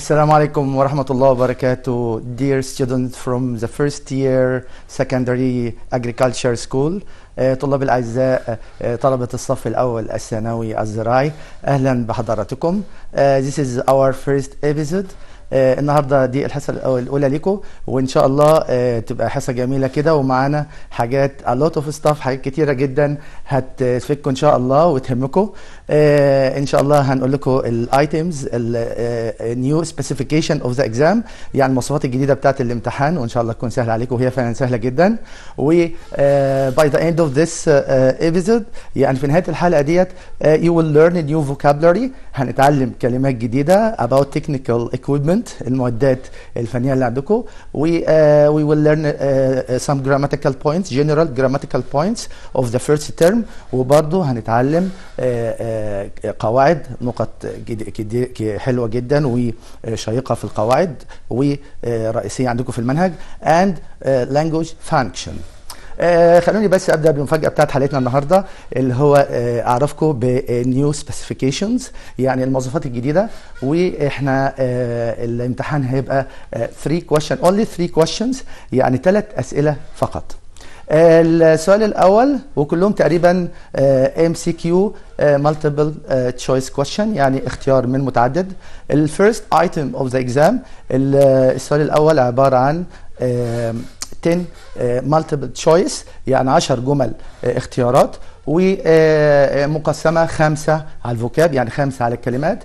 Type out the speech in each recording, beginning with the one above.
Assalamu alaikum wa rahmatullahi wa barakatuh. Dear students from the first year secondary agriculture school, آه، طلاب الأعزاء آه، طلبة الصف الأول الثانوي الزراعي أهلا بحضراتكم. آه، This is our first episode. آه، النهارده دي الحصه الأول- الاولى لكم وان شاء الله آه، تبقى حصه جميله كده ومعانا حاجات a lot of stuff حاجات كتيره جدا هتفيدكم ان شاء الله وتهمكم آه، ان شاء الله هنقول لكم الايتمز النيو سبيسيفيكيشن اوف ذا اكزام يعني المواصفات الجديده بتاعه الامتحان وان شاء الله تكون سهله عليكم وهي فعلا سهله جدا و باي ذا اند اوف ذس episode يعني في نهايه الحلقه ديت uh, you will learn a new vocabulary هنتعلم كلمات جديده about technical equipment المعدات الفنيه اللي عندكم و uh, we will learn uh, some grammatical points general grammatical points of the first term وبرضه هنتعلم uh, uh, قواعد نقط جد- كد- ك- حلوه جدا وشيقه في القواعد ورئيسيه عندكم في المنهج and uh, language function آه خلوني بس ابدا بالمفاجاه بتاعت حلقتنا النهارده اللي هو آه اعرفكم بنيو سبيسيفيكيشنز يعني المواصفات الجديده واحنا آه الامتحان هيبقى 3 question only 3 questions يعني ثلاث اسئله فقط السؤال الاول وكلهم تقريبا ام سي كيو مالتيبل تشويس كويشن يعني اختيار من متعدد الفيرست ايتم اوف ذا اكزام السؤال الاول عباره عن آه، 10 مالتيبل تشويس يعني 10 جمل آه، اختيارات ومقسمه خمسه على الفوكاب يعني خمسه على الكلمات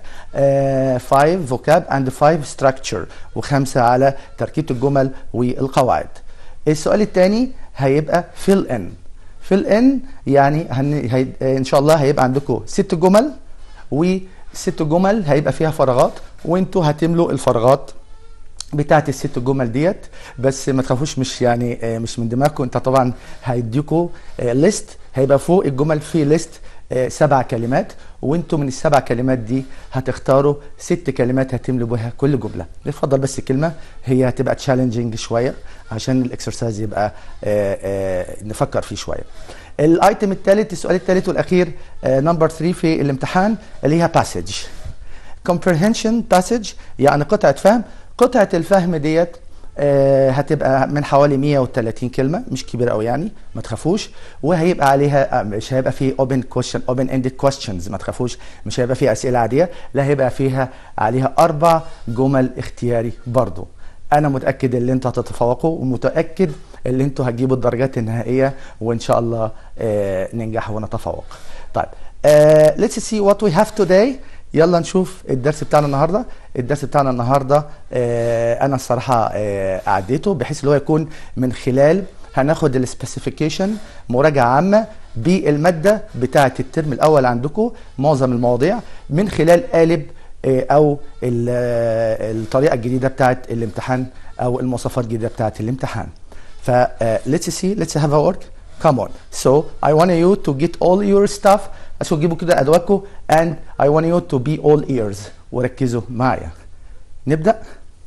5 فوكاب اند 5 ستراكشر وخمسه على تركيبه الجمل والقواعد السؤال الثاني هيبقى fill in fill in يعني هن... هي... ان شاء الله هيبقى عندكم ست جمل وست جمل هيبقى فيها فراغات وانتوا هتملوا الفراغات بتاعت الست جمل ديت بس ما تخافوش مش يعني آه، مش من دماغكم انت طبعا هيديكوا ليست هيبقى فوق الجمل في ليست سبع كلمات وانتوا من السبع كلمات دي هتختاروا ست كلمات هتملوا بها كل جمله نفضل بس كلمه هي هتبقى تشالنجينج شويه عشان الاكسرسايز يبقى آه، آه، نفكر فيه شويه الايتم الثالث السؤال الثالث والاخير نمبر 3 في الامتحان اللي هي باسج comprehension passage يعني قطعة فهم قطعة الفهم ديت آه، هتبقى من حوالي 130 كلمة مش كبيرة قوي يعني ما تخافوش وهيبقى عليها آه، مش هيبقى فيه open question open ended questions ما تخافوش مش هيبقى فيها أسئلة عادية لا هيبقى فيها عليها أربع جمل اختياري برضو أنا متأكد إن أنتوا هتتفوقوا ومتأكد إن أنتوا هتجيبوا الدرجات النهائية وإن شاء الله آه، ننجح ونتفوق طيب آه let's see what we have today يلا نشوف الدرس بتاعنا النهارده الدرس بتاعنا النهارده آه انا الصراحه آه اعديته بحيث اللي هو يكون من خلال هناخد السبيسيفيكيشن مراجعه عامه بالماده بتاعه الترم الاول عندكم معظم المواضيع من خلال قالب آه، او ال- آه، الطريقه الجديده بتاعه الامتحان او المواصفات الجديده بتاعه الامتحان ف uh, let's see let's have a work come on so I want you to get all your stuff عشان تجيبوا كده ادواتكم and I want you to be all ears وركزوا معايا نبدأ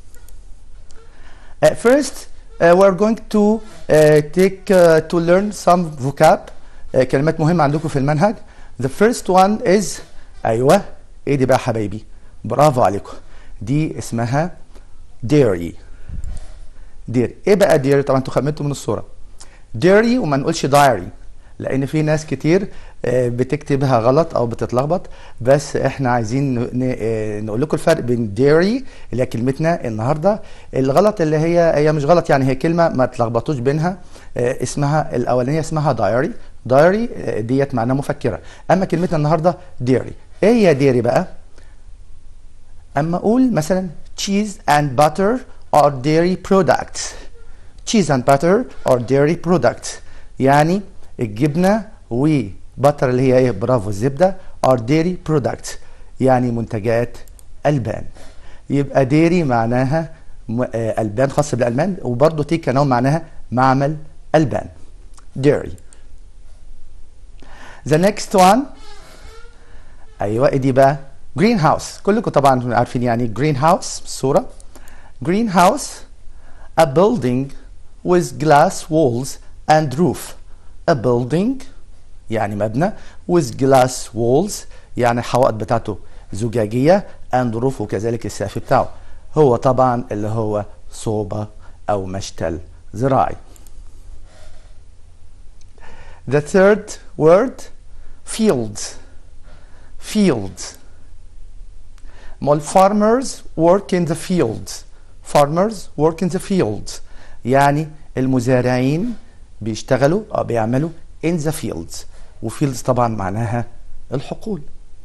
Uh, first uh, we're going to uh, take uh, to learn some vocab uh, كلمات مهمة عندكم في المنهج the first one is أيوة إيه دي بقى يا حبايبي برافو عليكم دي اسمها dairy ديري ايه بقى ديري طبعا انتوا خمنتوا من الصوره ديري وما نقولش دايري لان في ناس كتير آه، بتكتبها غلط او بتتلخبط بس احنا عايزين ن- ن- آه، نقول لكم الفرق بين ديري اللي هي كلمتنا النهارده الغلط اللي هي هي مش غلط يعني هي كلمه ما تلخبطوش بينها آه، اسمها الاولانيه اسمها دايري دايري آه، ديت معناها مفكره اما كلمتنا النهارده ديري ايه هي ديري بقى اما اقول مثلا cheese and butter are dairy products cheese and butter are dairy products يعني الجبنه وبتر اللي هي ايه برافو الزبده are dairy products يعني منتجات البان يبقى ديري معناها م- آه، البان خاص بالالبان وبرضه تيكا نوع معناها معمل البان dairy the next one ايوه إيه دي بقى جرين هاوس كلكم طبعا عارفين يعني جرين هاوس الصوره جرين هاوس a building with glass walls and roof a building يعني مبنى with glass walls يعني الحوائط بتاعته زجاجيه and roof وكذلك السقف بتاعه هو طبعا اللي هو صوبة أو مشتل زراعي The third word fields fields Well, farmers work in the fields farmers work in the fields يعني المزارعين بيشتغلوا أو بيعملوا in the fields وفيلدز طبعا معناها الحقول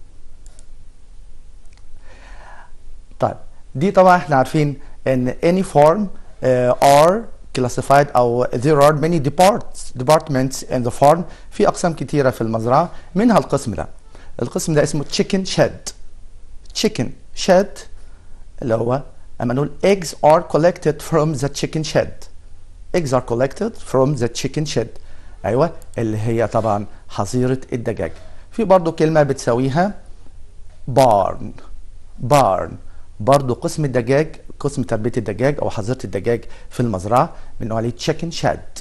طيب دي طبعا احنا عارفين ان any farm uh, are classified او there are many departs, departments in the farm في اقسام كتيره في المزرعه منها القسم ده القسم ده اسمه chicken shed chicken shed اللي هو اما نقول eggs are collected from the chicken shed eggs are collected from the chicken shed ايوه اللي هي طبعا حظيره الدجاج في برضو كلمه بتساويها barn barn برضو قسم الدجاج قسم تربيه الدجاج او حظيره الدجاج في المزرعه بنقول عليه chicken shed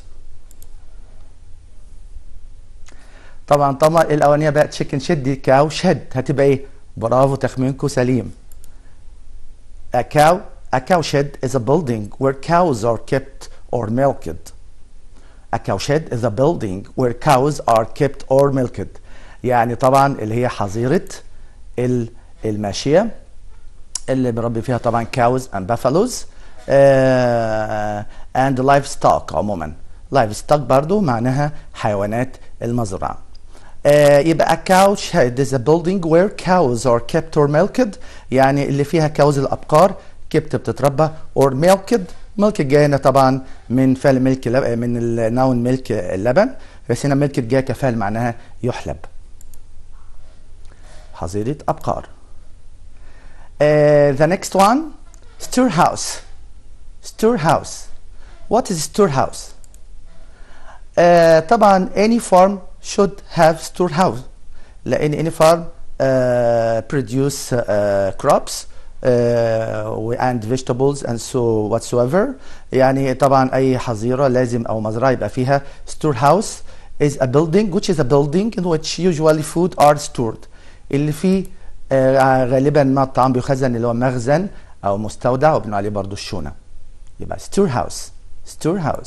طبعا طبعا الاولانيه بقى chicken shed دي كاو شد هتبقى ايه برافو تخمينكم سليم A cow, a cow shed is a building where cows are kept or milked. A cow shed is a building where cows are kept or milked. يعني طبعا اللي هي حظيرة ال- الماشية اللي بنربي فيها طبعا cows and buffaloes uh, and livestock عموما. livestock برضو معناها حيوانات المزرعة. Uh, يبقى a cow shed is a building where cows are kept or milked يعني اللي فيها كوز الابقار kept بتتربى or milked milk جاينا طبعا من فعل ملك لب... من النون ملك اللبن بس هنا ملك جايه كفعل معناها يحلب حظيرة ابقار uh, the next one storehouse storehouse what is storehouse uh, طبعا any farm should have storehouse لان any farm uh, produce uh, crops uh, and vegetables and so whatsoever يعني طبعا اي حظيره لازم او مزرعه يبقى فيها storehouse is a building which is a building in which usually food are stored اللي فيه uh, غالبا ما الطعام بيخزن اللي هو مخزن او مستودع وبنقول عليه برضو الشونه يبقى storehouse storehouse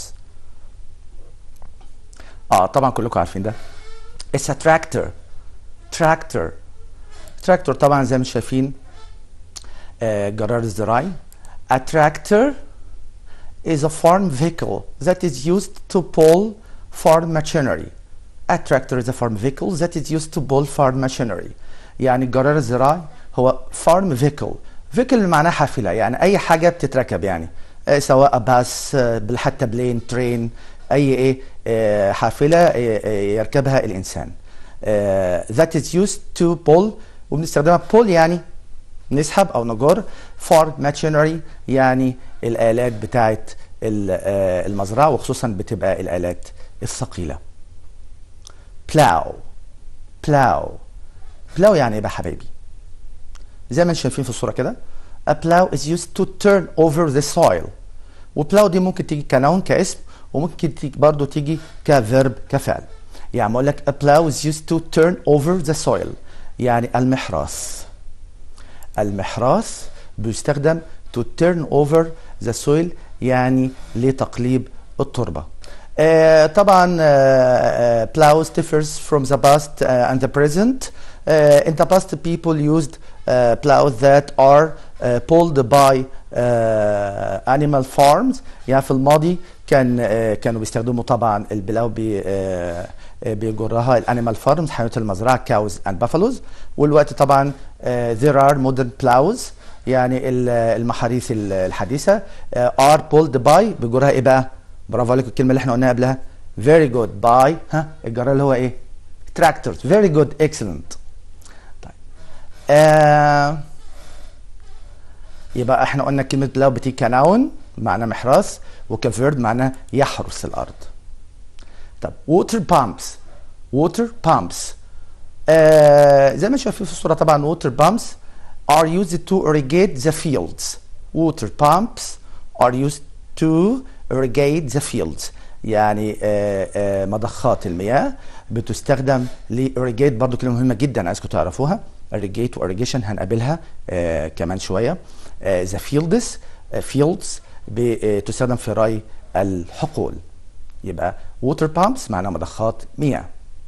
اه طبعا كلكم عارفين ده It's a tractor tractor tractor طبعا زي ما شايفين آه، جرار الزراعي A tractor is a farm vehicle that is used to pull farm machinery. A tractor is a farm vehicle that is used to pull farm machinery. يعني الجرار الزراعي هو farm vehicle. vehicle معناه حافلة يعني أي حاجة بتتركب يعني آه، سواء باص آه، بل- حتى بلين ترين أي إيه آه، حافلة آه، آه، يركبها الإنسان. آه، that is used to pull وبنستخدمها pull يعني نسحب او نجر فار ماشينري يعني الالات بتاعت ال- آه، المزرعه وخصوصا بتبقى الالات الثقيله plow plow plow يعني ايه بقى حبايبي زي ما انتم شايفين في الصوره كده a plow is used to turn over the soil وبلاو دي ممكن تيجي كنون كاسم وممكن تيجي برضو تيجي كفيرب كفعل يعني اقول لك a plow is used to turn over the soil يعني المحراث المحراث بيستخدم to turn over the soil يعني لتقليب التربة آه طبعا آه uh, plows differs from the past uh, and the present uh, in the past people used uh, plows that are uh, pulled by uh, animal farms يعني في الماضي كان uh, كانوا بيستخدموا طبعا البلاو بي uh, بيجرها الانيمال فارمز حيوانات المزرعه كاوز اند بافالوز والوقت طبعا there are modern plows يعني ال- المحاريث ال- الحديثه are pulled by بيجرها ايه بقى؟ برافو عليكم الكلمه اللي احنا قلناها قبلها very good by ها الجرار اللي هو ايه؟ tractors very good excellent طيب آه يبقى احنا قلنا كلمه بلاو بتيجي كنون معناه محراث وكفيرد معناه يحرس الارض طب ووتر بامبس ووتر بامبس آه زي ما شايفين في الصوره طبعا ووتر بامبس are used to irrigate the fields water pumps are used to irrigate the fields يعني آه آه مضخات المياه بتستخدم ل irrigate برضو كلمه مهمه جدا عايزكم تعرفوها irrigate و irrigation هنقابلها آه كمان شويه ذا فيلدز فيلدز بتستخدم في ري الحقول يبقى water pumps معناها مضخات مياه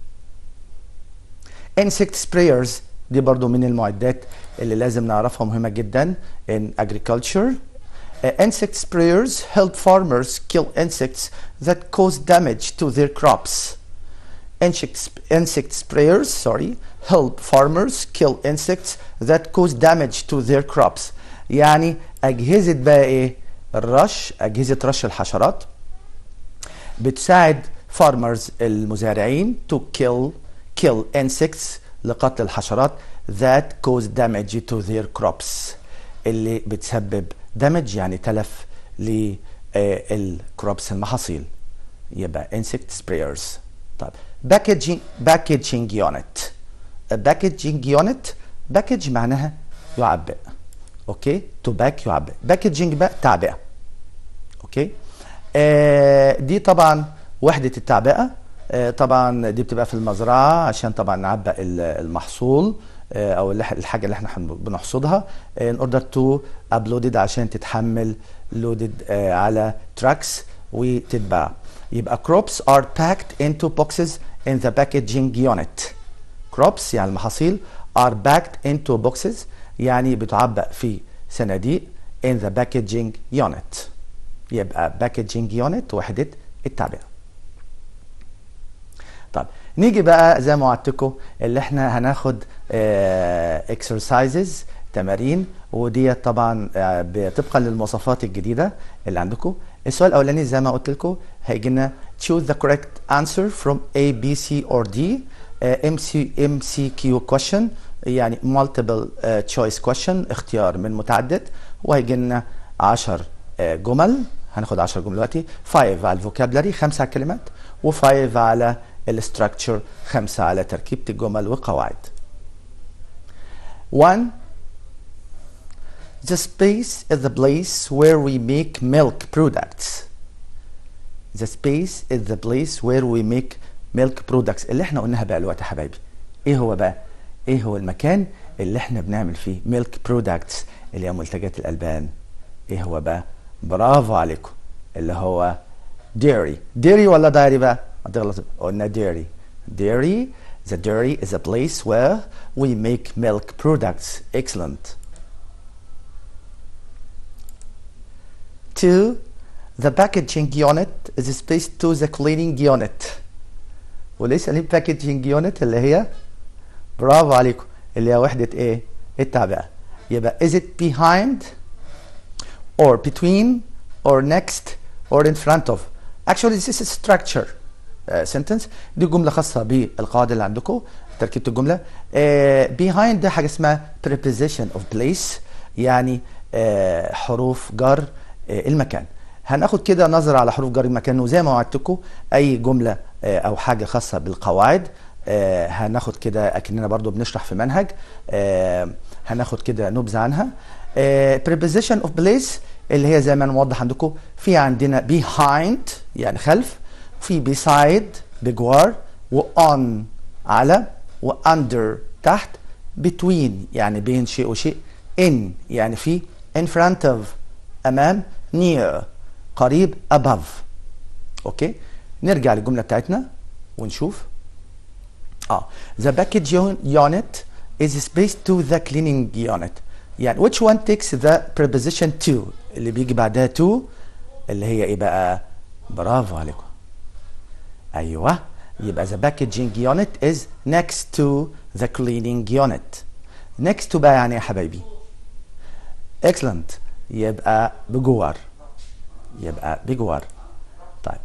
insect sprayers دي برضو من المعدات اللي لازم نعرفها مهمة جدا in agriculture Uh, insect sprayers help farmers kill insects that cause damage to their crops. Insect, insect sprayers, sorry, help farmers kill insects that cause damage to their crops. يعني أجهزة بقى إيه؟ الرش أجهزة رش الحشرات بتساعد farmers المزارعين to kill kill insects لقتل الحشرات that cause damage to their crops اللي بتسبب damage يعني تلف للكروبس المحاصيل يبقى insect sprayers طيب packaging packaging unit packaging unit package معناها يعبئ اوكي تو باك يعبئ باكجينج بقى تعبئه اوكي آه دي طبعا وحده التعبئه آه طبعا دي بتبقى في المزرعه عشان طبعا نعبئ المحصول آه او الحاجه اللي احنا بنحصدها ان اوردر تو ابلودد عشان تتحمل لودد آه على تراكس وتتباع يبقى crops are packed into boxes in the packaging unit crops يعني المحاصيل are packed into boxes يعني بتعبأ في صناديق in the packaging unit يبقى packaging unit وحدة التعبئة طب نيجي بقى زي ما وعدتكم اللي احنا هناخد اه exercises تمارين ودي طبعا اه طبقا للمواصفات الجديده اللي عندكم السؤال الاولاني زي ما قلت لكم هيجي لنا choose the correct answer from A B C or D ام سي ام سي كيو question يعني multiple uh, choice question اختيار من متعدد وهيجي لنا 10 uh, جمل هناخد 10 جمل دلوقتي 5 على الفوكابلري 5 على الكلمات و5 على الستراكشر 5 على تركيبة الجمل وقواعد 1 The space is the place where we make milk products. The space is the place where we make milk products اللي احنا قلناها بقى الوقت يا حبايبي. ايه هو بقى؟ ايه هو المكان اللي احنا بنعمل فيه ميلك برودكتس اللي هي منتجات الالبان ايه هو بقى برافو عليكم اللي هو dairy dairy ولا دايري بقى هتغلط قلنا dairy dairy the dairy is a place where we make milk products excellent two the packaging unit is a space to the cleaning unit وليس ليه packaging unit اللي هي برافو عليكم اللي هي وحدة ايه؟ التعبئة يبقى is it behind or between or next or in front of actually this is structure uh, sentence دي جملة خاصة بالقواعد اللي عندكم تركيبة الجملة uh, behind ده حاجة اسمها preposition of place يعني uh, حروف جر uh, المكان هناخد كده نظرة على حروف جر المكان وزي ما وعدتكم أي جملة uh, أو حاجة خاصة بالقواعد آه هناخد كده اكننا برضو بنشرح في منهج آه هناخد كده نبذه عنها آه preposition of place اللي هي زي ما نوضح عندكم في عندنا behind يعني خلف في beside بجوار و on على و under تحت between يعني بين شيء وشيء in يعني في in front of امام near قريب above اوكي نرجع للجمله بتاعتنا ونشوف اه the package unit is space to the cleaning unit يعني which one takes the preposition to اللي بيجي بعدها to اللي هي ايه بقى برافو عليكم ايوه يبقى the packaging unit is next to the cleaning unit next to بقى يعني يا حبايبي excellent يبقى بجوار يبقى بجوار طيب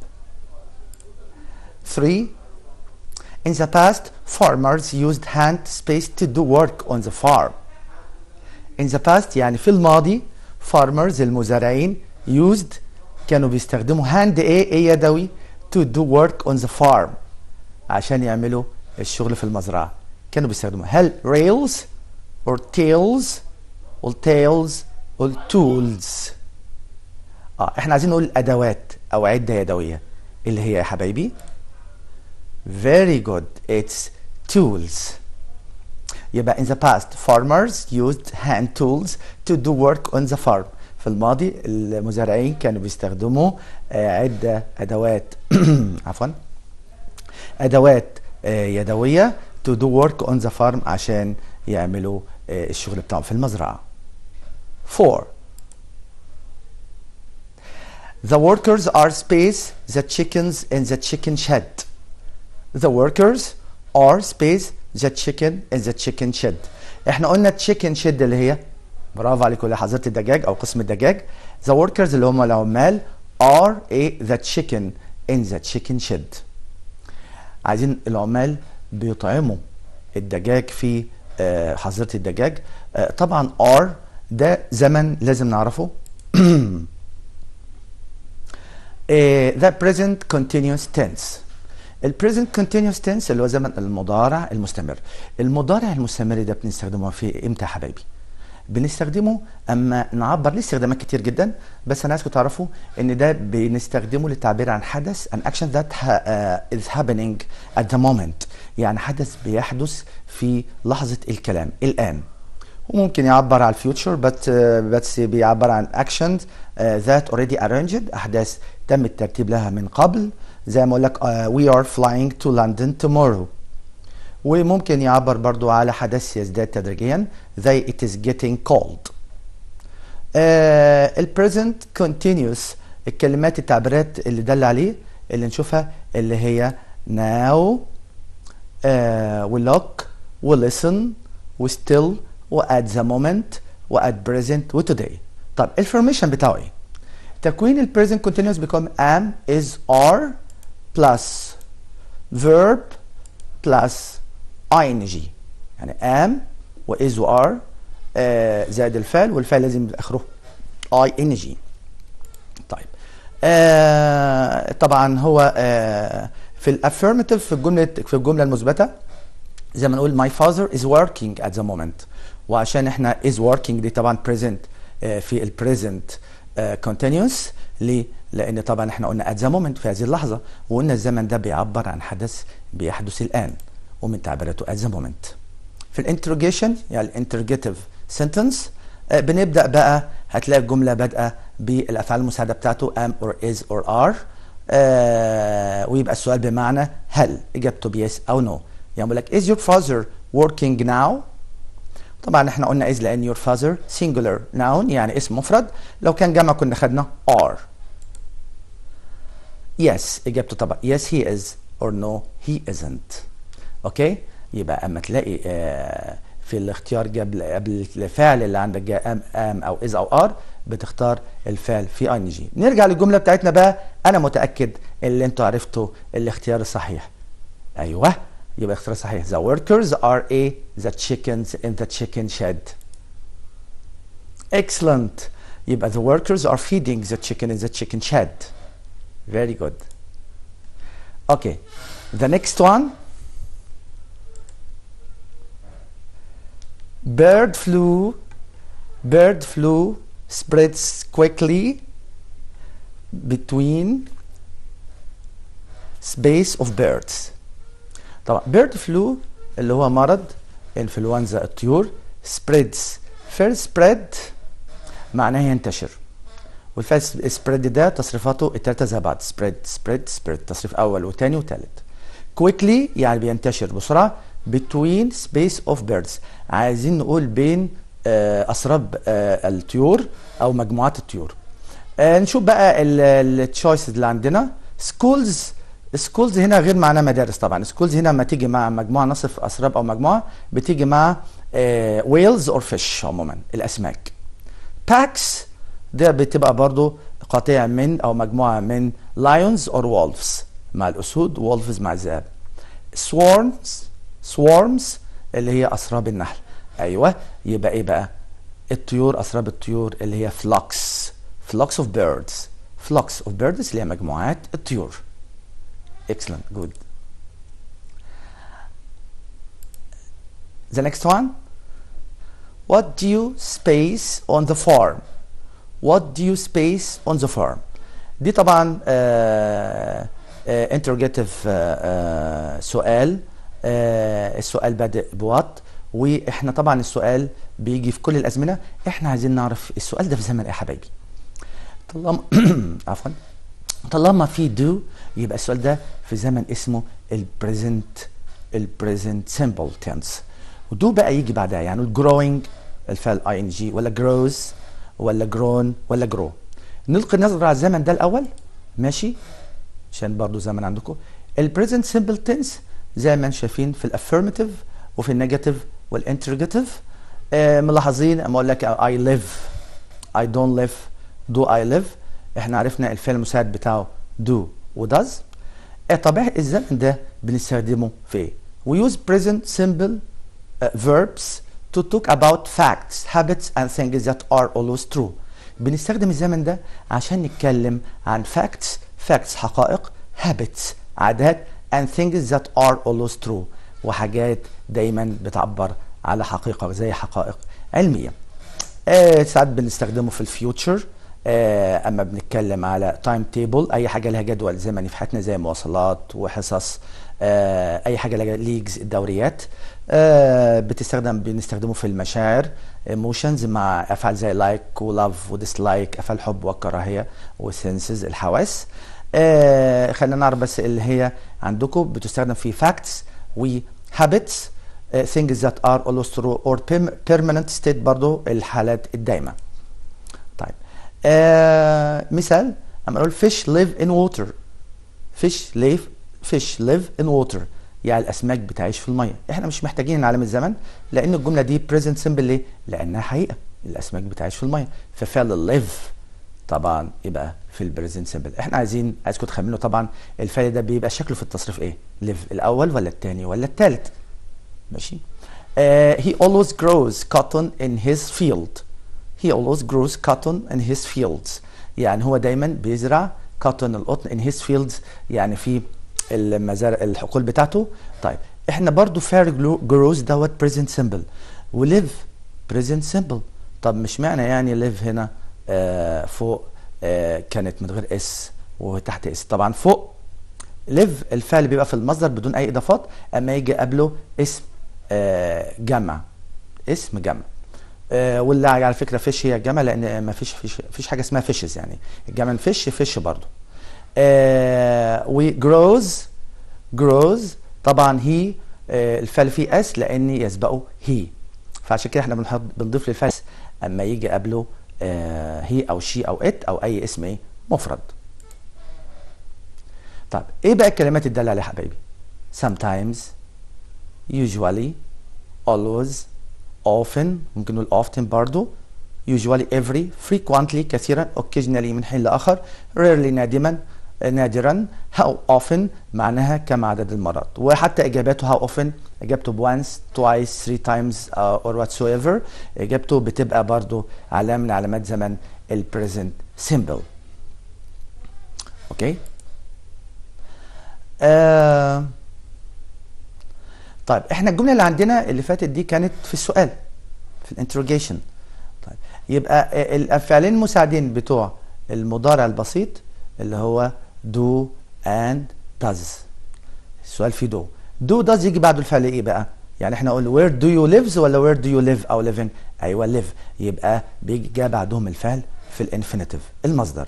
3 In the past, farmers used hand space to do work on the farm. In the past يعني في الماضي farmers المزارعين used كانوا بيستخدموا hand ايه ايه يدوي to do work on the farm عشان يعملوا الشغل في المزرعة كانوا بيستخدموا هل rails or tails or tails or tools اه احنا عايزين نقول ادوات او عدة يدوية اللي هي يا حبايبي Very good. It's tools. يبقى in the past farmers used hand tools to do work on the farm في الماضي المزارعين كانوا بيستخدموا آه، عدة أدوات عفوا أدوات آه، يدوية to do work on the farm عشان يعملوا آه، الشغل بتاعهم في المزرعة 4 The workers are space the chickens in the chicken shed. The workers are space the chicken in the chicken shed. احنا قلنا chicken shed اللي هي برافو عليكم اللي حضرت الدجاج او قسم الدجاج. The workers اللي هم العمال are a the chicken in the chicken shed. عايزين العمال بيطعموا الدجاج في آه، حظيرة الدجاج آه، طبعا are ده زمن لازم نعرفه آه، the present continuous tense ال present continuous tense اللي هو زمن المضارع المستمر المضارع المستمر ده بنستخدمه في امتى يا حبايبي بنستخدمه اما نعبر ليه استخدامات كتير جدا بس انا عايزكم تعرفوا ان ده بنستخدمه للتعبير عن حدث an action that ha, uh, is happening at the moment يعني حدث بيحدث في لحظة الكلام الآن وممكن يعبر عن الفيوتشر بس بس بيعبر عن actions uh, that already arranged أحداث تم الترتيب لها من قبل زي ما أقول لك uh, we are flying to London tomorrow وممكن يعبر برضو على حدث يزداد تدريجيا زي it is getting cold آه البريزنت continuous الكلمات التعبيرات اللي دل عليه اللي نشوفها اللي هي now آه و look و listen و still و at the moment و at present و today طب الفورميشن بتاعه ايه؟ تكوين البريزنت continuous بيكون am is are plus verb plus ing يعني am و is و are آه زائد الفعل والفعل لازم يبقى اخره ing طيب آه طبعا هو آه في الافيرماتيف في الجمله في الجمله المثبته زي ما نقول my father is working at the moment وعشان احنا is working دي طبعا present آه في ال present آه continuous ليه؟ لان طبعا احنا قلنا at the moment في هذه اللحظه وقلنا الزمن ده بيعبر عن حدث بيحدث الان ومن تعبيراته at the moment في الانتروجيشن يعني الانتروجيتيف سنتنس بنبدا بقى هتلاقي الجمله بادئه بالافعال المساعده بتاعته am or is or are آه ويبقى السؤال بمعنى هل اجابته yes او no يعني بقول لك is your father working now طبعا احنا قلنا is لان your father singular noun يعني اسم مفرد لو كان جمع كنا خدنا are yes اجابته طبعا yes he is or no he isn't اوكي يبقى اما تلاقي آه في الاختيار قبل قبل الفعل اللي عندك جاء ام ام او از او ار بتختار الفعل في ان جي نرجع للجمله بتاعتنا بقى انا متاكد اللي انتوا عرفتوا الاختيار الصحيح ايوه يبقى الاختيار الصحيح the workers are a the chickens in the chicken shed excellent يبقى the workers are feeding the chicken in the chicken shed very good okay the next one bird flu bird flu spreads quickly between space of birds طبعا bird flu اللي هو مرض انفلونزا الطيور spreads first spread معناه ينتشر والفعل spread ده تصريفاته التلاتة زي بعض spread spread spread تصريف أول وتاني وتالت quickly يعني بينتشر بسرعة between space of birds عايزين نقول بين آه أسراب آه الطيور أو مجموعات الطيور آه نشوف بقى التشويسز اللي عندنا schools schools هنا غير معناه مدارس طبعا schools هنا لما تيجي مع مجموعة نصف أسراب أو مجموعة بتيجي مع whales or fish عموما الأسماك packs ده بتبقى برضو قطيع من أو مجموعة من lions or wolves مع الأسود wolves مع الذئاب swarms swarms اللي هي أسراب النحل أيوة يبقى إيه بقى الطيور أسراب الطيور اللي هي flocks flocks of birds flocks of birds اللي هي مجموعات الطيور excellent good the next one what do you space on the farm what do you space on the farm دي طبعا آه آه interrogative آه سؤال السؤال بادئ بوات واحنا طبعا السؤال بيجي في كل الازمنه احنا عايزين نعرف السؤال ده في زمن ايه يا حبايبي طالما عفوا طالما في دو يبقى السؤال ده في زمن اسمه البريزنت البريزنت سيمبل تنس ودو بقى يجي بعدها يعني الجروينج الفعل اي ان جي ولا جروز ولا جرون ولا جرو نلقي نظرة على الزمن ده الاول ماشي عشان برضو زمن عندكم البريزنت سيمبل تنس زي ما انتم شايفين في الافيرماتيف وفي النيجاتيف والانترجاتيف آه ملاحظين اما اقول لك I live I don't live do I live احنا عرفنا الفعل المساعد بتاعه do و does آه طبيعي الزمن ده بنستخدمه في ايه؟ We use present simple uh, verbs to talk about facts, habits and things that are always true. بنستخدم الزمن ده عشان نتكلم عن facts, facts حقائق, habits عادات and things that are always true وحاجات دايما بتعبر على حقيقة زي حقائق علمية. آه ساعات بنستخدمه في الفيوتشر آه اما بنتكلم على تايم تيبل اي حاجه لها جدول زمني في حياتنا زي مواصلات وحصص آه اي حاجه لها ليجز الدوريات آه بتستخدم بنستخدمه في المشاعر ايموشنز مع افعال زي لايك ولاف وديسلايك افعال الحب والكراهيه وسنسز الحواس آه خلينا نعرف بس اللي هي عندكم بتستخدم في فاكتس وهابتس things that are always true or permanent state برضو الحالات الدائمه طيب آه مثال اما نقول fish live in water fish live fish live in water يعني الاسماك بتعيش في الميه احنا مش محتاجين علامه الزمن لان الجمله دي present simple ليه لانها حقيقه الاسماك بتعيش في الميه ففعل live طبعا يبقى في البريزنت سمبل احنا عايزين عايزكم تخمنوا طبعا الفعل ده بيبقى شكله في التصريف ايه live الاول ولا الثاني ولا الثالث ماشي uh, he always grows cotton in his field he always grows cotton in his fields يعني هو دايما بيزرع cotton القطن in his fields يعني في المزارع الحقول بتاعته طيب احنا برضو فعل جروز دوت present simple وليف present simple طب مش معنى يعني ليف هنا آه فوق آه كانت من غير اس وتحت اس طبعا فوق ليف الفعل بيبقى في المصدر بدون اي اضافات اما يجي قبله اسم آه جمع اسم جمع آه واللي على فكره فيش هي الجمع لان ما فيش فيش, فيش حاجه اسمها فيشز يعني الجمع فيش فيش برضو آه وجروز جروز طبعا هي آه الفعل فيه اس لان يسبقه هي فعشان كده احنا بنحط بنضيف للفعل اما يجي قبله آه هي او شي او ات او اي اسم ايه مفرد طيب ايه بقى الكلمات الداله عليها حبايبي sometimes usually always often ممكن نقول often برضو usually every frequently كثيرا occasionally من حين لاخر rarely نادما نادرا how often معناها كم عدد المرات وحتى اجاباته how often اجابته once twice three times uh, or whatsoever اجابته بتبقى برضو علامه من علامات زمن ال present simple اوكي آه طيب احنا الجمله اللي عندنا اللي فاتت دي كانت في السؤال في الانتروجيشن طيب يبقى الفعلين المساعدين بتوع المضارع البسيط اللي هو do and does السؤال فيه do do does يجي بعده الفعل ايه بقى يعني احنا نقول where do you live ولا where do you live او living ايوه live يبقى بيجي جاء بعدهم الفعل في الانفينيتيف المصدر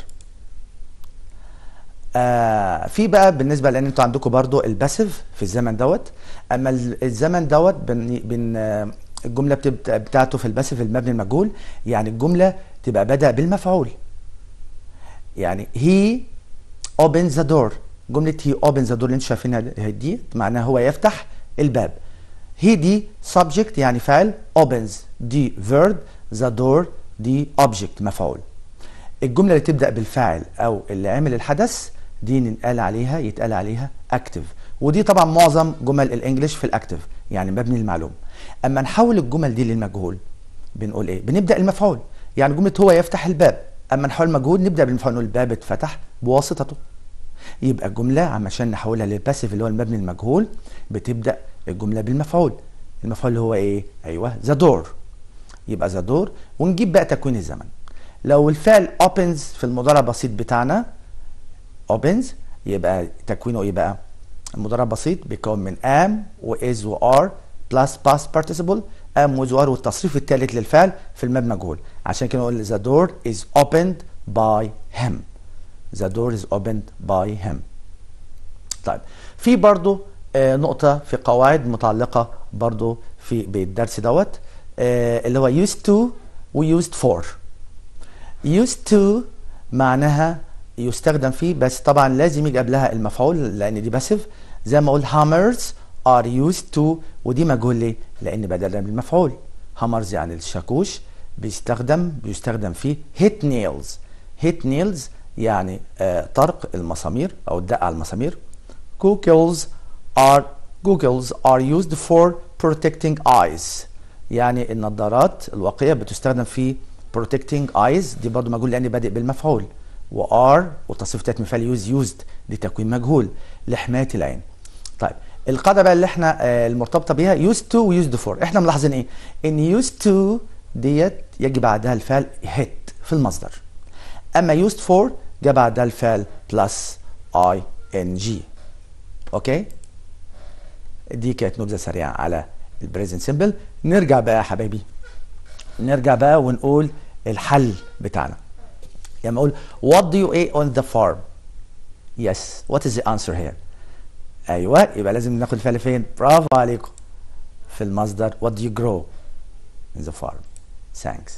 آه في بقى بالنسبه لان انتوا عندكم برضو الباسيف في الزمن دوت اما الزمن دوت بن, بن آه الجمله بتاعته في الباسيف المبني المجهول يعني الجمله تبقى بدا بالمفعول يعني he opens the door جمله he opens the door اللي انتوا شايفينها دي معناها هو يفتح الباب he دي subject يعني فعل opens دي verb the door دي object مفعول الجمله اللي تبدا بالفاعل او اللي عمل الحدث دي نتقال عليها يتقال عليها اكتف ودي طبعا معظم جمل الانجليش في الاكتف يعني مبني المعلوم اما نحول الجمل دي للمجهول بنقول ايه بنبدا المفعول يعني جمله هو يفتح الباب اما نحول مجهول نبدا بالمفعول نقول الباب اتفتح بواسطته يبقى الجمله عشان نحولها للباسيف اللي هو المبني المجهول بتبدا الجمله بالمفعول المفعول اللي هو ايه ايوه ذا دور يبقى ذا دور ونجيب بقى تكوين الزمن لو الفعل opens في المضارع البسيط بتاعنا opens يبقى تكوينه ايه بقى المضارع البسيط بيكون من am و is و are بلس باست participle قام وزوار والتصريف الثالث للفعل في المبنى مجهول عشان كده نقول the door is opened by him the door is opened by him طيب في برضو آه نقطة في قواعد متعلقة برضو في بالدرس دوت آه اللي هو used to و used for used to معناها يستخدم فيه بس طبعا لازم يجي قبلها المفعول لان دي باسيف زي ما اقول hammers are used to ودي مجهول ليه؟ لان بدلا من المفعول hammers يعني الشاكوش بيستخدم بيستخدم فيه hit nails hit nails يعني آه طرق المسامير او الدق على المسامير googles are googles are used for protecting eyes يعني النظارات الواقية بتستخدم في protecting eyes دي برضو مجهول لأن بادئ بالمفعول و are وتصريف تالت مثال use used دي تكوين مجهول لحماية العين طيب القاعدة بقى اللي احنا آه المرتبطة بيها used to و used for احنا ملاحظين ايه ان used to ديت يجي بعدها الفعل hit في المصدر اما used for جاء بعدها الفعل plus ing اوكي دي كانت نبذه سريعه على البريزنت سيمبل نرجع بقى يا حبايبي نرجع بقى ونقول الحل بتاعنا يعني اقول what do you eat on the farm yes what is the answer here ايوه يبقى لازم ناخد الفعل فين برافو عليكم في المصدر what do you grow in the farm thanks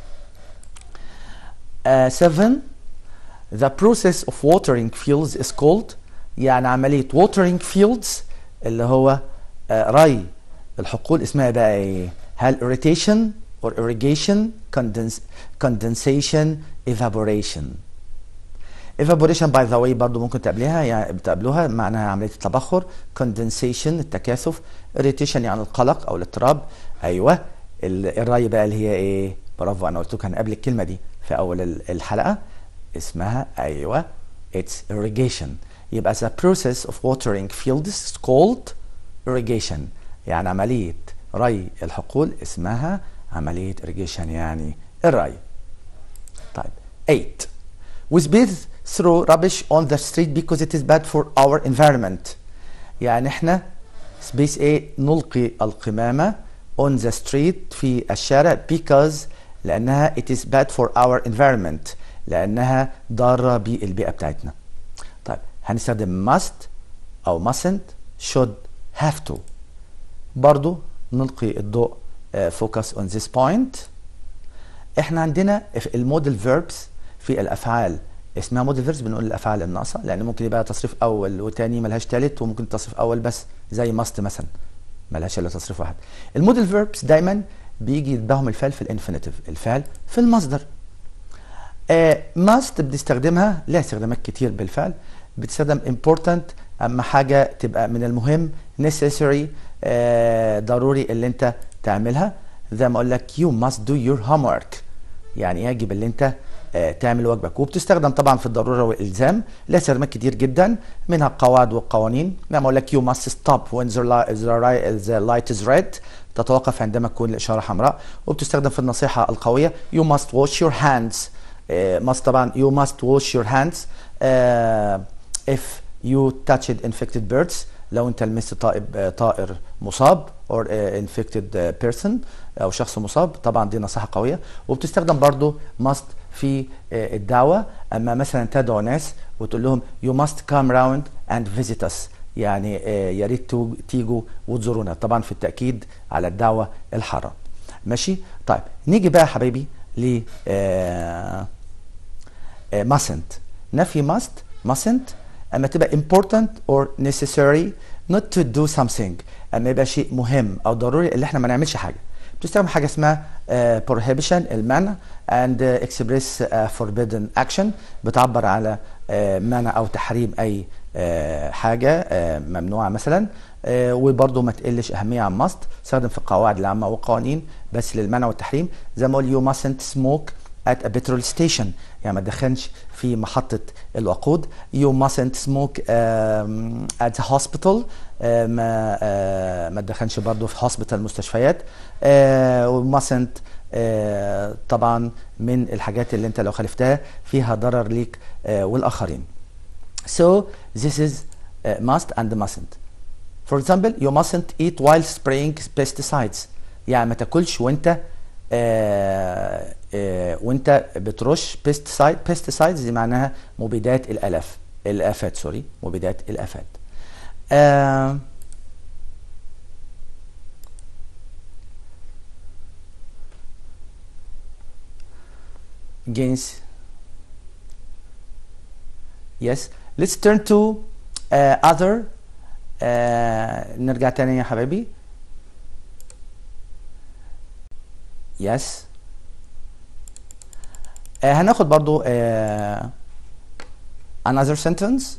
uh, seven the process of watering fields is called يعني عملية watering fields اللي هو آه ري الحقول اسمها بقى ايه؟ هل irritation or irrigation condens condensation evaporation evaporation by the way برضو ممكن تقابليها يعني بتقابلوها معناها عملية التبخر condensation التكاثف irritation يعني القلق او الاضطراب ايوه الري بقى اللي هي ايه برافو انا قلت لكم هنقابل الكلمة دي في اول الحلقة اسمها ايوه it's irrigation يبقى the process of watering fields is called irrigation يعني عملية ري الحقول اسمها عملية irrigation يعني الري طيب 8 we spit throw rubbish on the street because it is bad for our environment يعني احنا سبيس ايه نلقي القمامة on the street في الشارع because لأنها it is bad for our environment لأنها ضارة بالبيئة بتاعتنا طيب هنستخدم must أو mustn't should have to برضو نلقي الضوء uh, focus on this point احنا عندنا الموديل verbs في الافعال اسمها موديل فيربس بنقول الافعال الناقصه لان ممكن يبقى تصريف اول وتاني ملهاش تالت وممكن تصريف اول بس زي ماست مثلا ملهاش الا تصريف واحد الموديل فيربس دايما بيجي يتبعهم الفعل في الانفينيتيف الفعل في المصدر ماست بنستخدمها لها استخدامات كتير بالفعل بتستخدم important اما حاجه تبقى من المهم necessary آه ضروري اللي انت تعملها زي ما اقول لك you must do your homework يعني يجب اللي انت آه تعمل واجبك وبتستخدم طبعا في الضروره والالزام لها استخدامات كتير جدا منها القواعد والقوانين لما اقول لك you must stop when the light, the light is red تتوقف عندما تكون الاشاره حمراء وبتستخدم في النصيحه القويه you must wash your hands uh, must طبعا you must wash your hands uh, if you touched infected birds لو انت لمست طائر طائر مصاب or uh, infected person او شخص مصاب طبعا دي نصيحه قويه وبتستخدم برضو must في الدعوه اما مثلا تدعو ناس وتقول لهم you must come round and visit us يعني يا ريت تيجوا وتزورونا طبعا في التاكيد على الدعوه الحاره ماشي طيب نيجي بقى يا حبايبي ل mustn't نفي must mustn't اما تبقى important or necessary not to do something اما يبقى شيء مهم او ضروري اللي احنا ما نعملش حاجه بتستخدم حاجه اسمها uh, prohibition المنع and uh, express uh, forbidden action بتعبر على uh, منع او تحريم اي uh, حاجه uh, ممنوعه مثلا uh, وبرضه ما تقلش اهميه عن must استخدم في القواعد العامه والقوانين بس للمنع والتحريم زي ما اقول you mustn't smoke at a petrol station يعني ما تدخنش في محطة الوقود you mustn't smoke um, at the hospital uh, ما uh, ما تدخنش برضه في hospital مستشفيات uh, mustn't uh, طبعا من الحاجات اللي انت لو خالفتها فيها ضرر ليك uh, والآخرين so this is uh, must and mustn't For example, you mustn't eat while spraying pesticides. يعني ما تاكلش وانت آه آه وانت بترش pesticide pesticides دي معناها مبيدات الالف الافات سوري مبيدات الافات. آه against yes let's turn to uh, other uh, نرجع تاني يا حبايبي yes uh, هناخد برضو uh, another sentence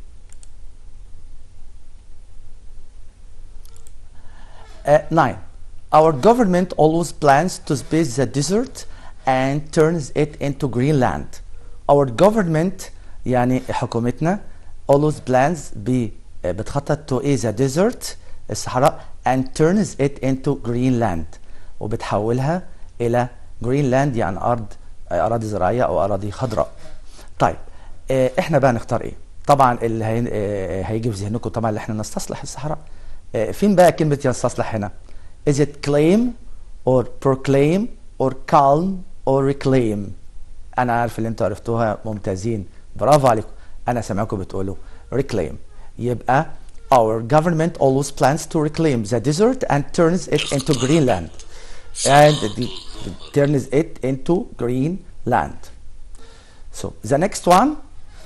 uh, nine our government always plans to space the desert and turns it into Greenland. Our government يعني حكومتنا always plans ب بتخطط to ايه the desert الصحراء and turns it into Greenland وبتحولها إلى Greenland يعني أرض أراضي زراعية أو أراضي خضراء. طيب اه احنا بقى نختار ايه؟ طبعا اللي هي اه هيجي في ذهنكم طبعا اللي احنا نستصلح الصحراء. اه فين بقى كلمة يستصلح هنا؟ Is it claim or proclaim or calm or reclaim انا عارف اللي انتوا عرفتوها ممتازين برافو عليكم انا سامعكم بتقولوا reclaim يبقى our government always plans to reclaim the desert and turns it into Greenland and it turns it into Greenland so the next one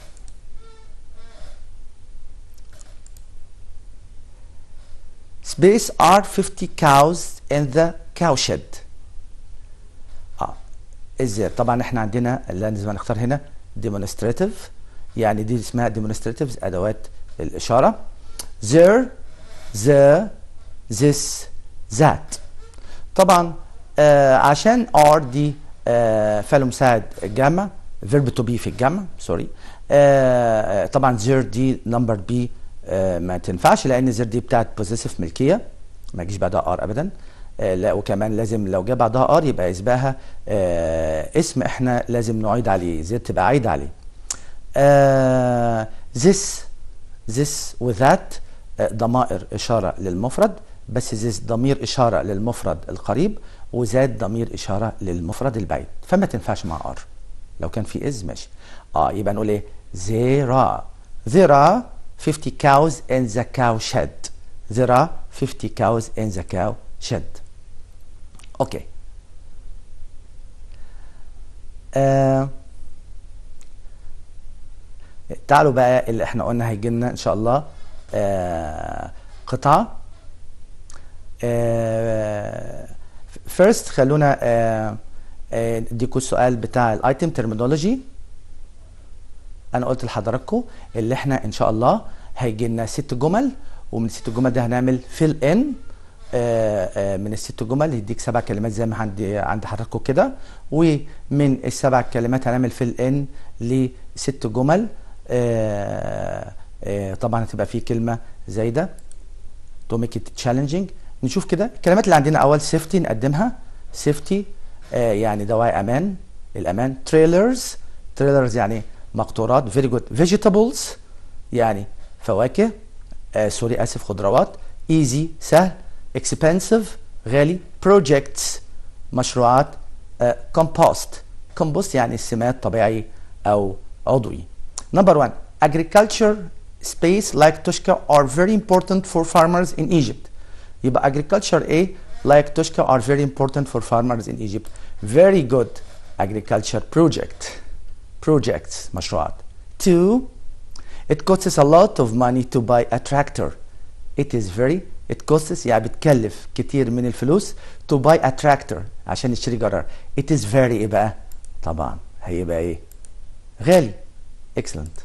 space are 50 cows in the cowshed ازاي طبعا احنا عندنا اللي لازم نختار هنا demonstrative يعني دي اسمها demonstratives ادوات الاشاره there the this that طبعا آه عشان are دي آه فعل مساعد جمع verb to be في الجمع سوري آه طبعا there دي number b آه ما تنفعش لان there دي بتاعت possessive ملكيه ما يجيش بعدها are ابدا آه لا وكمان لازم لو جه بعدها ار يبقى يسبقها آه اسم احنا لازم نعيد عليه زي تبقى عايد عليه آه this this وذات آه ضمائر اشاره للمفرد بس this ضمير اشاره للمفرد القريب وذات ضمير اشاره للمفرد البعيد فما تنفعش مع ار لو كان في از ماشي اه يبقى نقول ايه there are there are 50 cows in the cow shed there are 50 cows in the cow shed اوكي آه. تعالوا بقى اللي احنا قلنا هيجي لنا ان شاء الله آه. قطعه آه. فيرست خلونا آه. آه. اديكم السؤال بتاع الايتم ترمينولوجي انا قلت لحضراتكم اللي احنا ان شاء الله هيجي لنا ست جمل ومن الست جمل ده هنعمل فيل ان آآ آآ من الست جمل يديك سبع كلمات زي ما عندي عند حضراتكم كده ومن السبع كلمات هنعمل في الان لست جمل آآ طبعا هتبقى في كلمه زايده تو ميك ات تشالنجينج نشوف كده الكلمات اللي عندنا اول سيفتي نقدمها سيفتي يعني دواعي امان الامان تريلرز تريلرز يعني مقطورات فيري جود فيجيتابلز يعني فواكه سوري اسف خضروات ايزي سهل expensive غالي projects مشروعات uh, compost compost يعني السماد طبيعي او عضوي number one agriculture space like Toshka are very important for farmers in Egypt يبقى agriculture A like Toshka are very important for farmers in Egypt very good agriculture project projects مشروعات two it costs a lot of money to buy a tractor it is very it costs يعني بتكلف كتير من الفلوس to buy a tractor عشان يشتري جرار it is very ايه بقى طبعا هيبقى ايه غالي excellent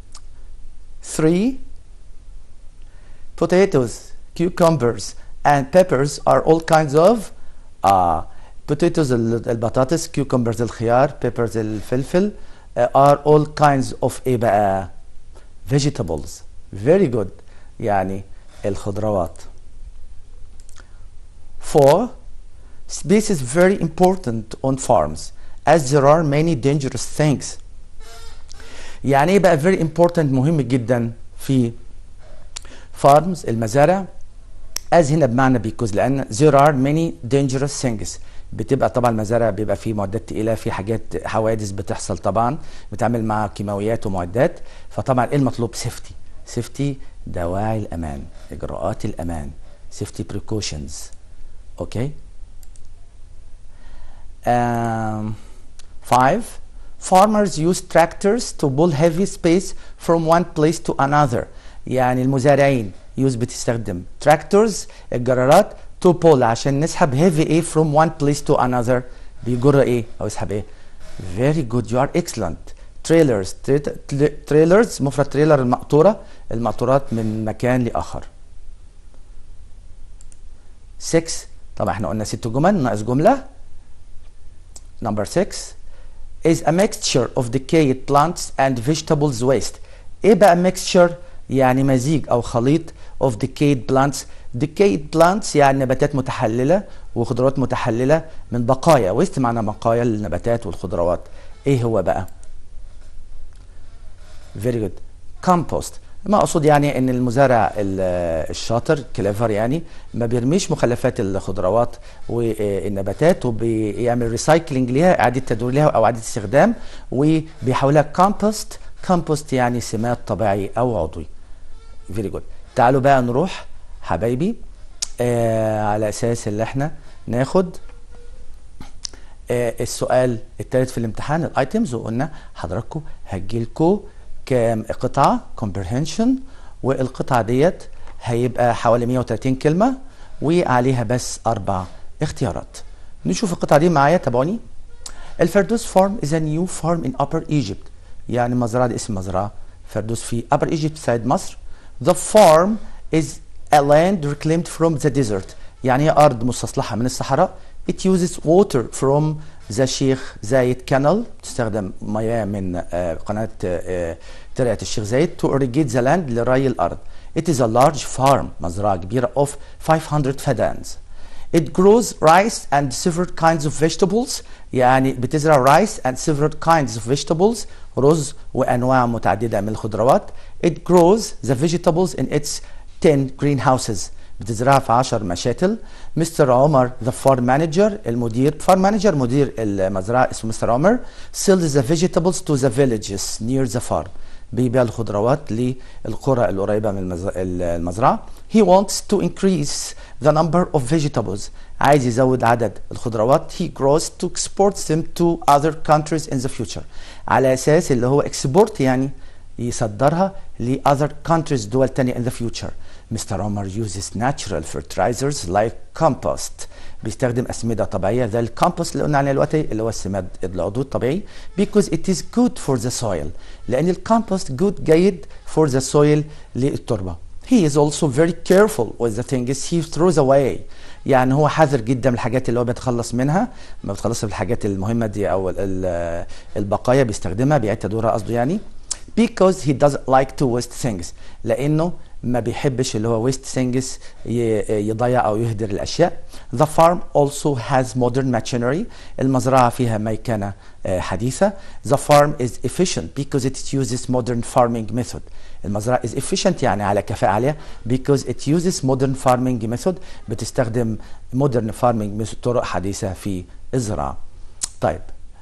3 potatoes cucumbers and peppers are all kinds of uh, potatoes البطاطس cucumbers الخيار peppers الفلفل uh, are all kinds of ايه بقى vegetables very good يعني الخضروات 4 space is very important on farms as there are many dangerous things يعني ايه بقى very important مهم جدا في farms المزارع as هنا بمعنى because لان there are many dangerous things بتبقى طبعا المزارع بيبقى فيه معدات تقيله في حاجات حوادث بتحصل طبعا بتعمل مع كيماويات ومعدات فطبعا ايه المطلوب سيفتي سيفتي دواعي الامان اجراءات الامان سيفتي precautions اوكي um, five farmers use tractors to pull heavy space from one place to another يعني المزارعين يوز بتستخدم tractors الجرارات to pull عشان نسحب heavy ايه from one place to another بيجر ايه او يسحب ايه very good you are excellent trailers trailers مفرد تريلر المقطورة المقطورات من مكان لآخر 6 طبعا احنا قلنا ست جمل ناقص جملة number 6 is a mixture of decayed plants and vegetables waste ايه بقى mixture يعني مزيج او خليط of decayed plants decayed plants يعني نباتات متحللة وخضروات متحللة من بقايا waste معنى بقايا النباتات والخضروات ايه هو بقى very good compost ما اقصد يعني ان المزارع الشاطر كليفر يعني ما بيرميش مخلفات الخضروات والنباتات وبيعمل ريسايكلينج ليها اعاده تدوير ليها او اعاده استخدام وبيحولها كومبوست كومبوست يعني سماد طبيعي او عضوي فيري جود تعالوا بقى نروح حبايبي آه على اساس اللي احنا ناخد آه السؤال الثالث في الامتحان الايتمز وقلنا حضراتكم هتجيلكوا كام قطعه comprehension والقطعه ديت هيبقى حوالي 130 كلمه وعليها بس اربع اختيارات نشوف القطعه دي معايا تابعوني الفردوس فارم is a new farm in upper Egypt يعني مزرعه دي اسم مزرعه فردوس في upper Egypt سايد مصر The farm is a land reclaimed from the desert يعني هي أرض مستصلحة من الصحراء It uses water from the شيخ زايد canal تستخدم مياه من قناة ترعة الشيخ زايد to irrigate the land لري الأرض It is a large farm مزرعة كبيرة of 500 فدانز It grows rice and several kinds of vegetables يعني بتزرع rice and several kinds of vegetables رز وأنواع متعددة من الخضروات It grows the vegetables in its 10 greenhouses بتزرعها في 10 مشاتل مستر عمر the farm manager المدير farm manager مدير المزرعة اسمه مستر عمر sells the vegetables to the villages near the farm بيبيع الخضروات للقرى القريبة من المزرعة he wants to increase the number of vegetables عايز يزود عدد الخضروات he grows to export them to other countries in the future على أساس اللي هو export يعني يصدرها ل other countries دول تانية in the future مستر عمر uses natural fertilizers like compost بيستخدم أسمدة طبيعية زي الكومبوست اللي قلنا عليه دلوقتي اللي هو السماد العضوي الطبيعي because it is good for the soil لأن الكومبوست good جيد for the soil للتربة he is also very careful with the things he throws away يعني هو حذر جدا من الحاجات اللي هو بيتخلص منها ما بيتخلص من الحاجات المهمة دي أو البقايا بيستخدمها بيعيد تدويرها قصده يعني because he doesn't like to waste things لأنه ما بيحبش اللي هو waste things يضيع أو يهدر الأشياء The farm also has modern machinery المزرعة فيها ميكنة حديثة The farm is efficient because it uses modern farming method المزرعة is efficient يعني على كفاءة عالية because it uses modern farming method بتستخدم modern farming method طرق حديثة في الزراعة طيب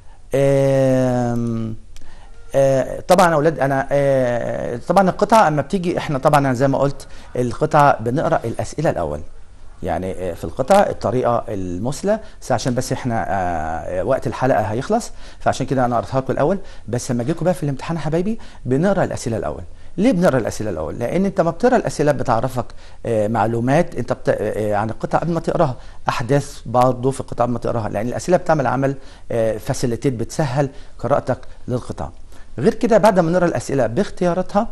أم آه طبعا يا اولاد انا آه طبعا القطعه اما بتيجي احنا طبعا زي ما قلت القطعه بنقرا الاسئله الاول يعني آه في القطعه الطريقه المثلى بس عشان بس احنا وقت الحلقه هيخلص فعشان كده انا قريتها لكم الاول بس لما اجيكم بقى في الامتحان حبايبي بنقرا الاسئله الاول ليه بنقرا الاسئله الاول لان انت ما بتقرا الاسئله بتعرفك معلومات انت بت... عن القطعه قبل ما تقراها احداث برضه في القطعه قبل ما تقراها لان الاسئله بتعمل عمل فاسيليتيت بتسهل قراءتك للقطعه غير كده بعد ما نقرا الاسئله باختياراتها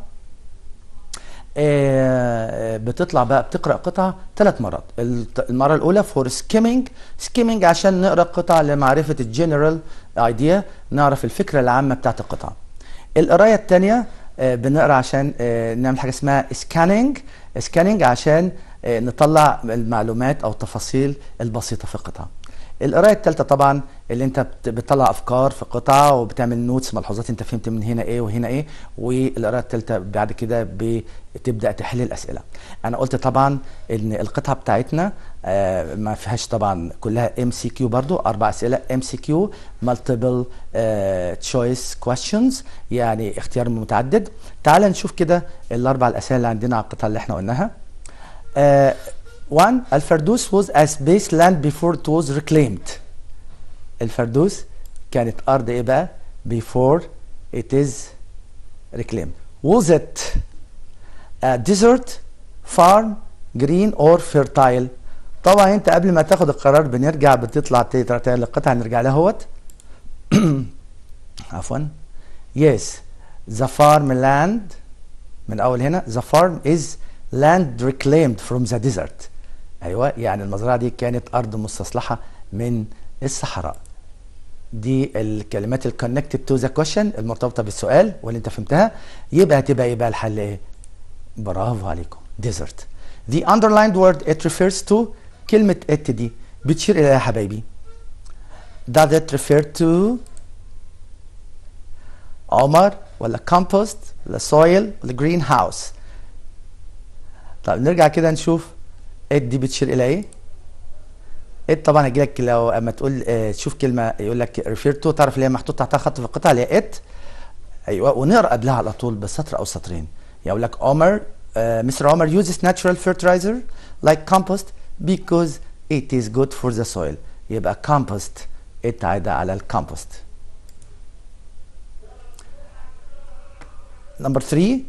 آه بتطلع بقى بتقرا قطعه ثلاث مرات المره الاولى فور سكيمنج سكيمنج عشان نقرا قطعه لمعرفه الجنرال ايديا نعرف الفكره العامه بتاعت القطعه القرايه الثانيه آه بنقرا عشان آه نعمل حاجه اسمها سكاننج سكاننج عشان نطلع المعلومات او التفاصيل البسيطه في القطعه القرايه الثالثه طبعا اللي انت بت- بتطلع افكار في قطعه وبتعمل نوتس ملحوظات انت فهمت من هنا ايه وهنا ايه والقرايه الثالثه بعد كده بتبدا تحل الاسئله انا قلت طبعا ان القطعه بتاعتنا آه، ما فيهاش طبعا كلها ام سي كيو برضو اربع اسئله ام سي كيو مالتيبل تشويس كويشنز يعني اختيار متعدد تعال نشوف كده الاربع الاسئله اللي عندنا على القطعه اللي احنا قلناها آه، one الفردوس was a space land before it was reclaimed الفردوس كانت أرض إيه بقى before it is reclaimed was it a desert farm green or fertile طبعا انت قبل ما تاخد القرار بنرجع بتطلع تقرا القطعه نرجع لها اهوت عفوا yes the farmland من اول هنا the farm is land reclaimed from the desert ايوه يعني المزرعه دي كانت ارض مستصلحه من الصحراء دي الكلمات الكونكتد تو ذا كويشن المرتبطه بالسؤال واللي انت فهمتها يبقى هتبقى يبقى الحل ايه برافو عليكم desert the underlined word it refers to كلمه it دي بتشير الى إيه يا حبايبي does it refer to عمر ولا compost ولا soil ولا green house طب نرجع كده نشوف it دي بتشير الى ايه it طبعا هيجي لك لو اما تقول آه تشوف كلمه يقول لك refer to تعرف اللي هي محطوط تحتها خط في القطعه اللي هي it ايوه ونقرا قبلها على طول بسطر او سطرين يقول لك عمر مستر عمر uses natural fertilizer like compost because it is good for the soil يبقى compost it عايده على الكompost Number three,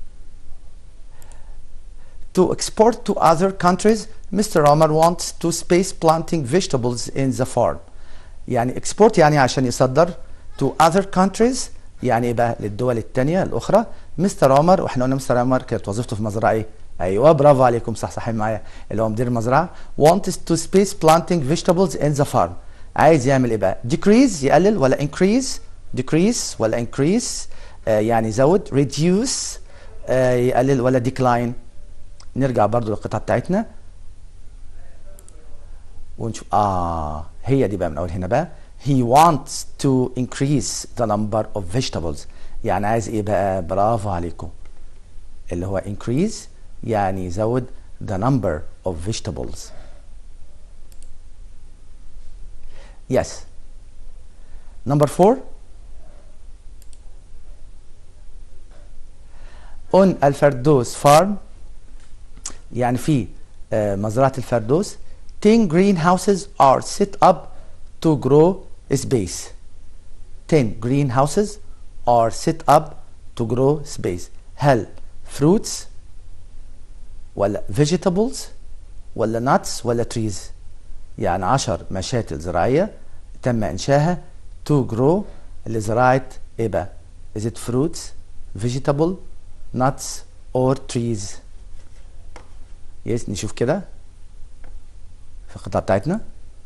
to export to other countries, Mr. Omar wants to space planting vegetables in the farm. يعني export يعني عشان يصدر to other countries يعني يبقى للدول التانية الأخرى مستر عمر واحنا قلنا مستر عمر كانت وظيفته في مزرعة ايه؟ ايوه برافو عليكم صح صحيح معايا اللي هو مدير المزرعة wants to space planting vegetables in the farm عايز يعمل ايه بقى؟ decrease يقلل ولا increase decrease ولا increase آه يعني يزود reduce آه يقلل ولا decline نرجع برضو للقطعة بتاعتنا ونشوف اه هي دي بقى من اول هنا بقى he wants to increase the number of vegetables يعني عايز ايه بقى برافو عليكم اللي هو increase يعني يزود the number of vegetables yes number four on الفردوس farm يعني في آه مزرعة الفردوس 10 greenhouses are set up to grow space 10 greenhouses are set up to grow space هل fruits ولا vegetables ولا nuts ولا trees يعني 10 مشاتل زراعية تم إنشائها to grow لزراعة إيه بقى؟ is it fruits vegetable nuts or trees يس نشوف كده في القطعة بتاعتنا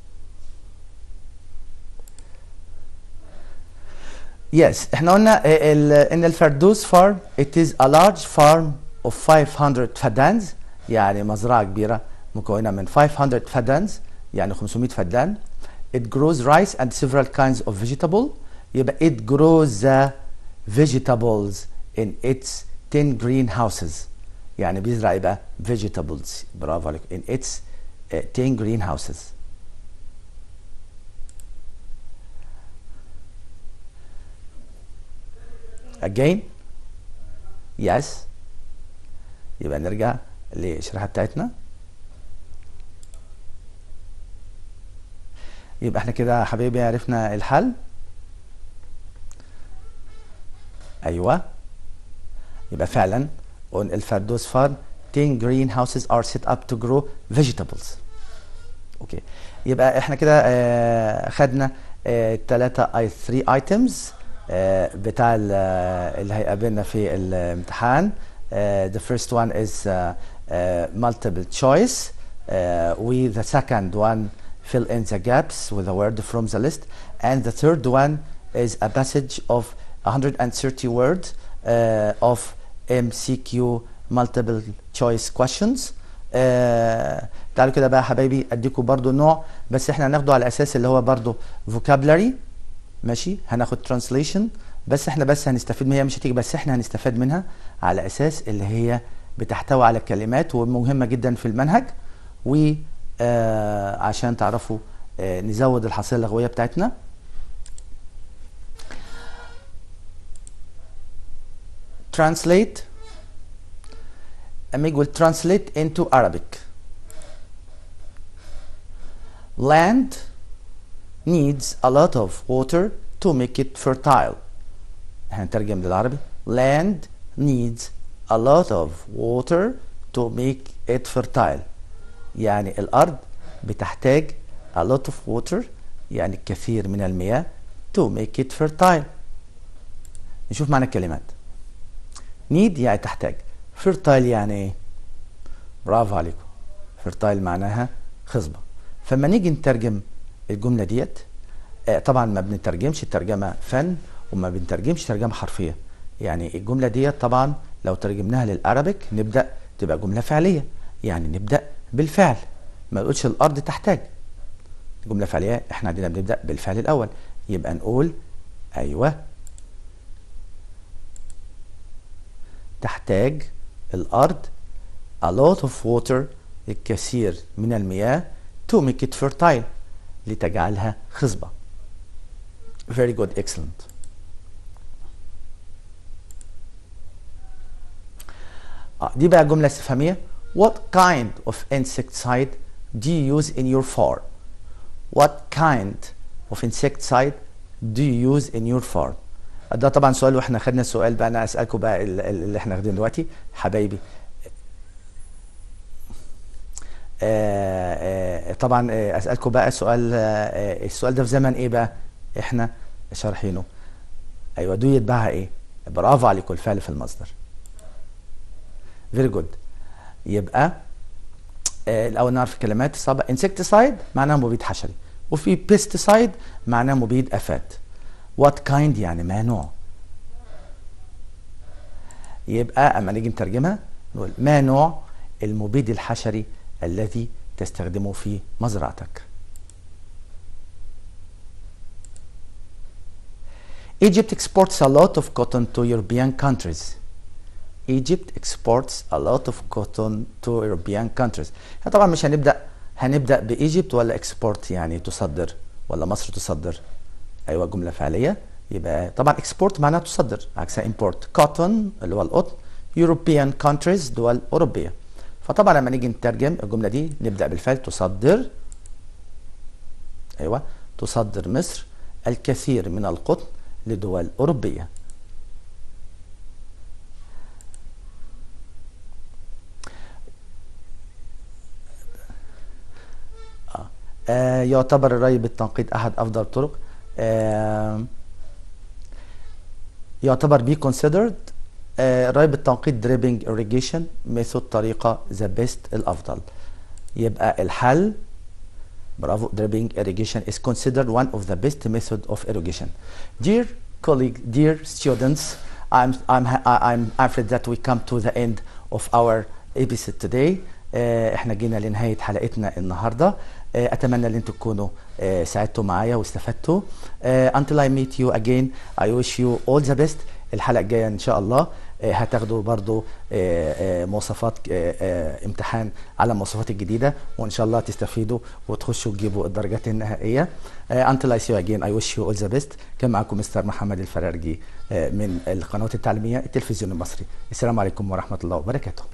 يس احنا قلنا ال ان الفردوس فارم it is a large farm of 500 فدانز يعني مزرعة كبيرة مكونة من 500 فدانز يعني 500 فدان it grows rice and several kinds of vegetable يبقى it grows the vegetables in its 10 greenhouses يعني بيزرع يبقى vegetables برافو عليك in its uh, 10 greenhouses again yes يبقى نرجع للشريحة بتاعتنا يبقى احنا كده يا حبايبي عرفنا الحل ايوه يبقى فعلا on الفردوس فارم 10 greenhouses are set up to grow vegetables اوكي يبقى احنا كده آه خدنا الثلاثة اي 3 items آه بتاع اللي هيقابلنا في الامتحان آه the first one is uh, uh, multiple choice uh, with the second one fill in the gaps with a word from the list and the third one is a passage of 130 words uh, of MCQ multiple choice questions آه تعالوا كده بقى يا حبايبي اديكم برضو نوع بس احنا هناخده على اساس اللي هو برضو vocabulary ماشي هناخد translation بس احنا بس هنستفيد منها مش هتيجي بس احنا هنستفاد منها على اساس اللي هي بتحتوي على كلمات ومهمة جدا في المنهج و آه عشان تعرفوا آه نزود الحصيلة اللغوية بتاعتنا translate أميج will translate into Arabic land needs a lot of water to make it fertile هنترجم للعربي land needs a lot of water to make it fertile يعني الأرض بتحتاج a lot of water يعني الكثير من المياه to make it fertile نشوف معنى الكلمات need يعني تحتاج fertile يعني ايه برافو عليكم fertile معناها خصبة فما نيجي نترجم الجملة ديت آه طبعا ما بنترجمش الترجمة فن وما بنترجمش ترجمة حرفية يعني الجملة ديت طبعا لو ترجمناها للأرابيك نبدأ تبقى جملة فعلية يعني نبدأ بالفعل ما نقولش الأرض تحتاج جملة فعلية احنا عندنا بنبدأ بالفعل الأول يبقى نقول أيوه تحتاج الأرض a lot of water الكثير من المياه to make it fertile لتجعلها خصبة very good excellent آه دي بقى جملة استفهامية what kind of insecticide do you use in your farm what kind of insecticide do you use in your farm ده طبعا سؤال واحنا خدنا السؤال بقى انا اسالكم بقى اللي احنا واخدينه دلوقتي حبايبي آآ آآ طبعا اسالكم بقى سؤال السؤال ده في زمن ايه بقى احنا شارحينه ايوه دو يتبعها ايه برافو عليكم الفعل في المصدر فيري جود يبقى الاول نعرف الكلمات الصعبه انسكتسايد معناها مبيد حشري وفي بيستسايد معناه مبيد افات وات كايند يعني ما نوع يبقى اما نيجي نترجمها نقول ما نوع المبيد الحشري الذي تستخدمه في مزرعتك Egypt exports a lot of cotton to European countries. Egypt exports a lot of cotton to European countries. طبعا مش هنبدأ هنبدأ بإيجيبت ولا اكسبورت يعني تصدر ولا مصر تصدر ايوه جمله فعليه يبقى طبعا اكسبورت معناها تصدر عكسها امبورت كوتون اللي هو القطن يوروبيان كونتريز دول اوروبيه فطبعا لما نيجي نترجم الجمله دي نبدا بالفعل تصدر ايوه تصدر مصر الكثير من القطن لدول اوروبيه آه. آه يعتبر الري بالتنقيط احد افضل الطرق آه يعتبر بي considered آه الري بالتنقيط دريبنج irrigation ميثود طريقة ذا بيست الأفضل يبقى الحل برافو dripping irrigation is considered one of the best method of irrigation. Dear colleague, dear students, I'm, I'm, I'm afraid that we come to the end of our episode today. آه احنا جينا لنهاية حلقتنا النهاردة آه اتمنى ان انتم تكونوا آه ساعدتوا معايا واستفدتوا until I meet you again I wish you all the best الحلقة الجاية ان شاء الله هتاخدوا برضو مواصفات امتحان على المواصفات الجديدة وان شاء الله تستفيدوا وتخشوا تجيبوا الدرجات النهائية until I see you again I wish you all the best كان معكم مستر محمد الفرارجي من القنوات التعليمية التلفزيون المصري السلام عليكم ورحمة الله وبركاته